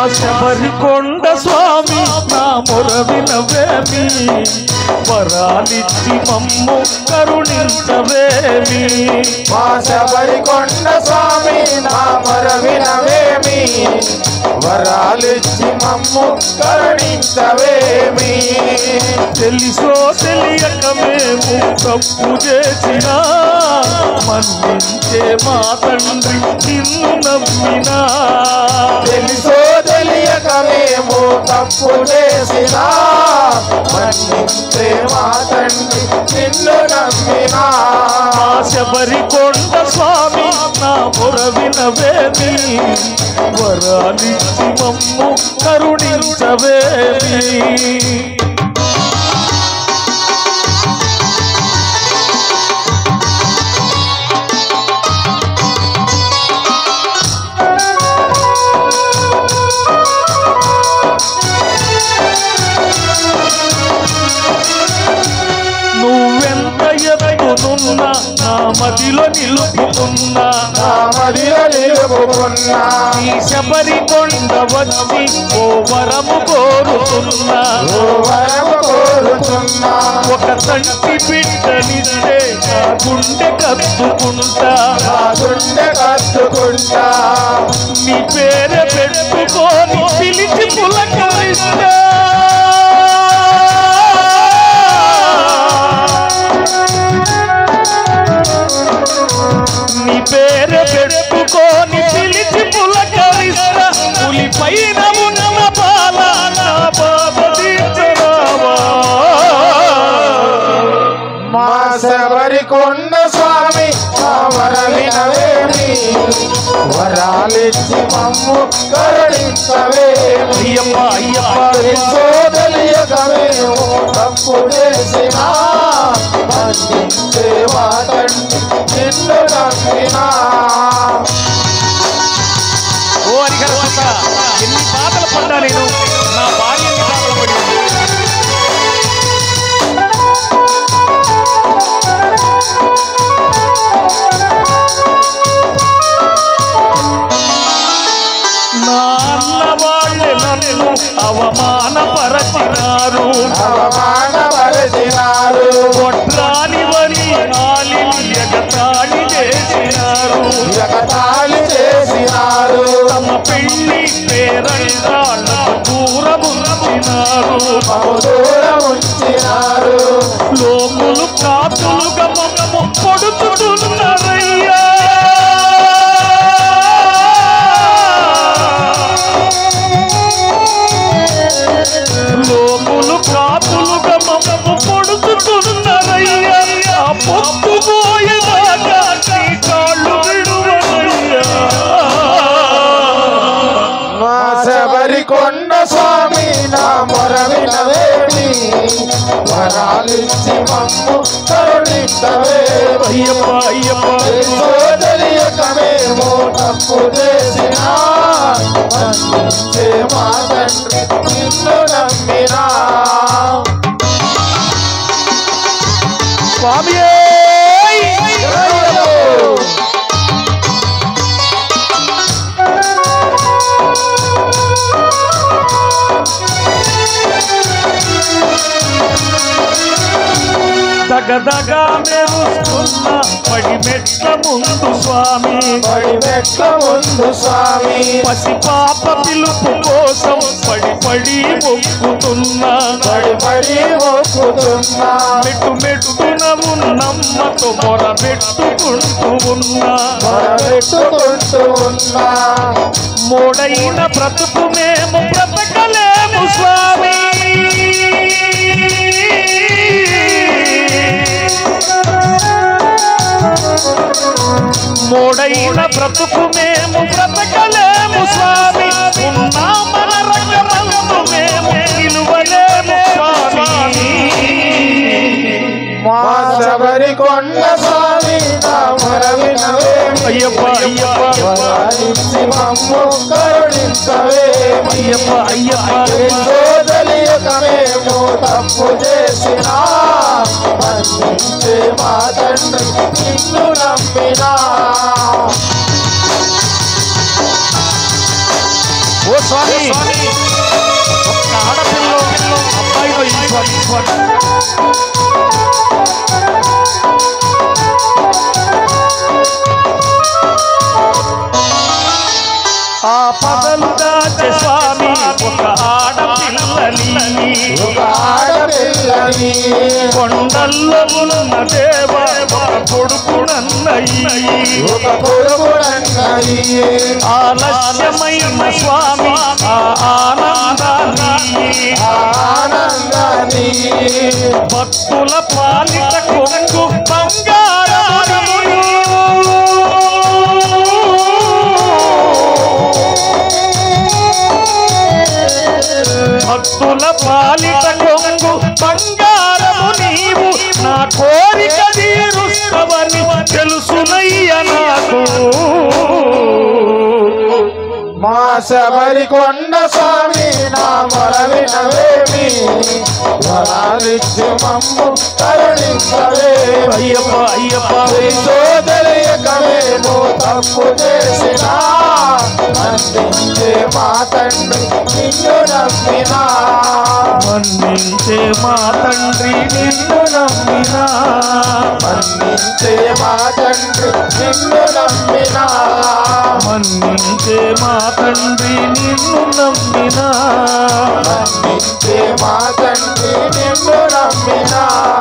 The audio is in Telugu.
శబరికొండ స్వామి నా మొరవినవేమి వరాలిచ్చి మమ్ము కరుణించవేమి మా శబరికొండ స్వామి నా మరవినవేమి వరాలిచ్చి మమ్ము కరుణించవేమి తెలుసో తెలియక మేము తప్పు చేసినా మన్నించే మా తండ్రి నిన్ను నమ్మినా తెలుసో తెలియక మేము తప్పు చేసినా మన్నించే మా తండ్రి నిన్ను నమ్మినా మా శబరికొండ స్వామి నా మొరవినవేమి వరాలిచ్చి మమ్ము కరుణించవేమి నువ్వెంత ఎదుగుతున్నా నా మదిలో నిలుపుతున్నా నా మదిలో నిలుపుకున్నా ఈ శబరి కొండ వచ్చి ఓ వరము కోరుతున్నా ఓ వరము కోరుతున్నా ఒక తంటి బిడ్డనిస్తే నా గుండె కత్తుకుంటా నా గుండె కత్తుకుంటా నీ పేరు పెట్టుకొని పిలిచి పులకరిస్తా నీ పేరు పెట్టుకొని పిలిచి పులకరిస్తా పులి పైన ఉన్న బాల నా బాధ తీర్చరావా మా శబరికొండ స్వామి మా వరవినవేమి వరాలిచ్చి మమ్ము కరుణించవేమి అయ్యప్ప అయ్యప్ప తెలుసో తెలియక మేము తప్పు చేసినా మన్నించే మా తండ్రి నిన్ను నమ్మినా ఓ హరిహర సుత, ఎన్ని బాధలు పడ్డా నేను నా భార్య ఎన్ని బాధలు పడింది నా అన్న వాళ్ళే నన్ను అవమానపరచినారు అవమానపరిచినారు కొట్రాని వని ఆలిని ఎగతాళి చేసినారు జగతాళి చేసినారు తమ పెళ్లి పేరంటాళ్ళకు దూరముంచినారు మమ్ము దూరం ఉంచినారు లోకులు కాతులుగా మమ్మము పొడుచుతున్నారయ్యా లోకులు కాతులుగా మమ్మము పొడుచుతున్నారయ్యా ఆ పొత్తు పోయేదాకా నీ కాళ్ళు విడువనయ్యా మా శబరికొండ స్వామి నా మొరవినవేమి వరాలిచ్చి మమ్ము కరుణించవేమి అయ్యప్ప అయ్యప్ప తెలుసో తెలియక మేము తప్పు చేసినా మన్నించే మా తండ్రి నిన్ను నమ్మినా స్వామి జయము. దగదగా మెరుస్తున్న పడి మెట్ల ముందు స్వామి పడి మెట్ల ముందు స్వామి పసి పాప పిలుపు కోసం పడి పడి మొక్కుతున్నా పడి పడి మొక్కుతున్నా మెట్టు మెట్టున ఉన్నమ్మతో మొర పెట్టుకుంటూ ఉన్నా మొరబెట్టుకుంటూ ఉన్నా మోడైన బ్రతుకు మేము బ్రతకలేము స్వామి మోడైన బ్రతుకు మేము బ్రతకలేము స్వామి ఉన్నా మన రంగమందు మేము నిలువలేము స్వామి మా శబరికొండ స్వామి నా మొరవినవేమి అయ్యప్ప అయ్యప్ప వరాలిచ్చి మమ్ము కరుణించవేమి అయ్యప్ప అయ్యప్ప ఎంతో తెలియక మేము తప్పు చేసినా మన్నించే మా తండ్రి నిన్ను నమ్మినా ఓ స్వామి ఒక్క ఆడపిల్ల అబ్బాయిలో ఈ స్వామి స్వామి ఆ పదలు దాచే స్వామి ఒక ఆడపిల్లని ఒక ఆడపిల్లని కొండల్లో ఉన్న దేవ ఒక కొడుకునన్నయ్యి ఒక కొడుకునన్నది ఆలస్యమైన స్వామి ఆ ఆనందాన్ని ఆనందాన్ని భక్తుల పాలిట కొంగు బంగారముని భక్తుల పాలిట కొంగు బంగారము నీవు నా కోరిక తీరుస్తవని తెలుసునయ్య నాకు మా శబరి కొండ స్వామి నా మొరవినవేమి వరాలిచ్చి మమ్ము కరుణించవేమి అయ్యప్ప అయ్యప్ప తెలియకమేమో తప్పు చేసినా అందించే మా తండ్రి నిన్ను నమ్మినా మన్నించే మా తండ్రి నిన్ను నమ్మినా అందించే మా తండ్రి నిన్ను నమ్మినా మన్నించే మా తండ్రి నిన్ను నమ్మినా అందించే మా తండ్రి నిన్ను నమ్మినా